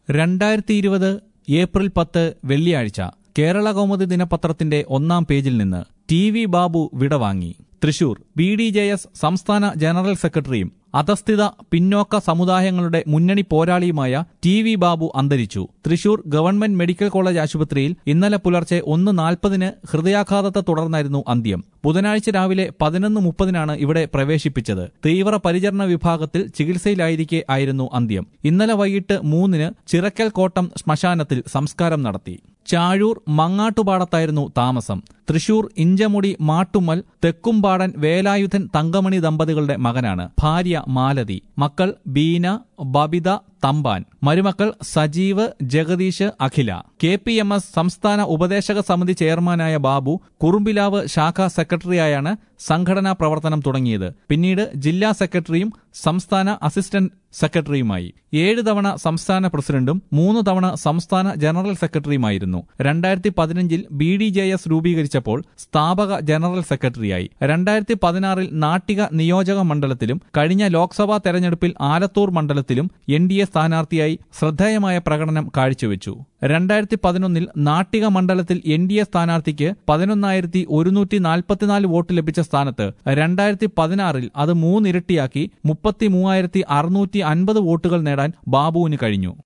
രണ്ടായിരത്തി ഇരുപത് ഏപ്രിൽ പത്ത് വെള്ളിയാഴ്ച കേരള കൗമുദി ദിനപത്രത്തിന്റെ ഒന്നാം പേജിൽ നിന്ന് ടി വി ബാബു വിടവാങ്ങി Thrissur B D J S സംസ്ഥാന ജനറൽ സെക്രട്ടറിയും അധസ്ഥിത പിന്നോക്ക സമുദായങ്ങളുടെ മുന്നണി പോരാളിയുമായ ടി വി ബാബു അന്തരിച്ചു തൃശൂർ ഗവൺമെന്റ് മെഡിക്കൽ കോളേജ് ആശുപത്രിയിൽ ഇന്നലെ പുലർച്ചെ ഒന്ന് നാൽപ്പതിന് ഹൃദയാഘാതത്തെ തുടർന്നായിരുന്നു അന്ത്യം ബുധനാഴ്ച രാവിലെ പതിനൊന്ന് മുപ്പതിനാണ് ഇവിടെ പ്രവേശിപ്പിച്ചത് തീവ്ര പരിചരണ വിഭാഗത്തിൽ ചികിത്സയിലായിരിക്കെ ആയിരുന്നു അന്ത്യം ഇന്നലെ വൈകിട്ട് മൂന്നിന് ചിറക്കൽ കോട്ടം ശ്മശാനത്തിൽ സംസ്കാരം നടത്തി ചാഴൂർ മങ്ങാട്ടുപാടത്തായിരുന്നു താമസം തൃശൂർ ഇഞ്ചമുടി മാട്ടുമ്മൽ തെക്കുംപാടൻ വേലായുധൻ തങ്കമണി ദമ്പതികളുടെ മകനാണ് ഭാര്യ മാലതി മക്കൾ ബീന ബബിത തമ്പാൻ മരുമക്കൾ Sajeev Jagadeesh Akhila K P M S സംസ്ഥാന ഉപദേശക സമിതി ചെയർമാനായ ബാബു കുറുമ്പിലാവ് ശാഖാ സെക്രട്ടറിയായാണ് സംഘടനാ പ്രവർത്തനം തുടങ്ങിയത് പിന്നീട് ജില്ലാ സെക്രട്ടറിയും സംസ്ഥാന അസിസ്റ്റന്റ് സെക്രട്ടറിയുമായി ഏഴ് തവണ സംസ്ഥാന പ്രസിഡന്റും മൂന്ന് തവണ സംസ്ഥാന ജനറൽ സെക്രട്ടറിയുമായിരുന്നു രണ്ടായിരത്തി പതിനഞ്ചിൽ ബി ഡി ജെ എസ് രൂപീകരിച്ചപ്പോൾ സ്ഥാപക ജനറൽ സെക്രട്ടറിയായി രണ്ടായിരത്തി പതിനാറിൽ നാട്ടിക നിയോജക മണ്ഡലത്തിലും കഴിഞ്ഞ ലോക്സഭാ തെരഞ്ഞെടുപ്പിൽ ആലത്തൂർ മണ്ഡലത്തിലും എൻ ഡി എ സ്ഥാനാർത്ഥിയായി ശ്രദ്ധേയമായ പ്രകടനം കാഴ്ചവെച്ചു രണ്ടായിരത്തി പതിനൊന്നിൽ നാട്ടിക മണ്ഡലത്തിൽ എൻ ഡി എ സ്ഥാനാർത്ഥിക്ക് പതിനൊന്നായിരത്തി ഒരുന്നൂറ്റി നാൽപ്പത്തിനാല് വോട്ട് ലഭിച്ച സ്ഥാനത്ത് രണ്ടായിരത്തി പതിനാറിൽ അത് മൂന്നിരട്ടിയാക്കി മുപ്പത്തി മൂവായിരത്തി അറുന്നൂറ്റി അൻപത് വോട്ടുകൾ നേടാൻ ബാബുവിന് കഴിഞ്ഞു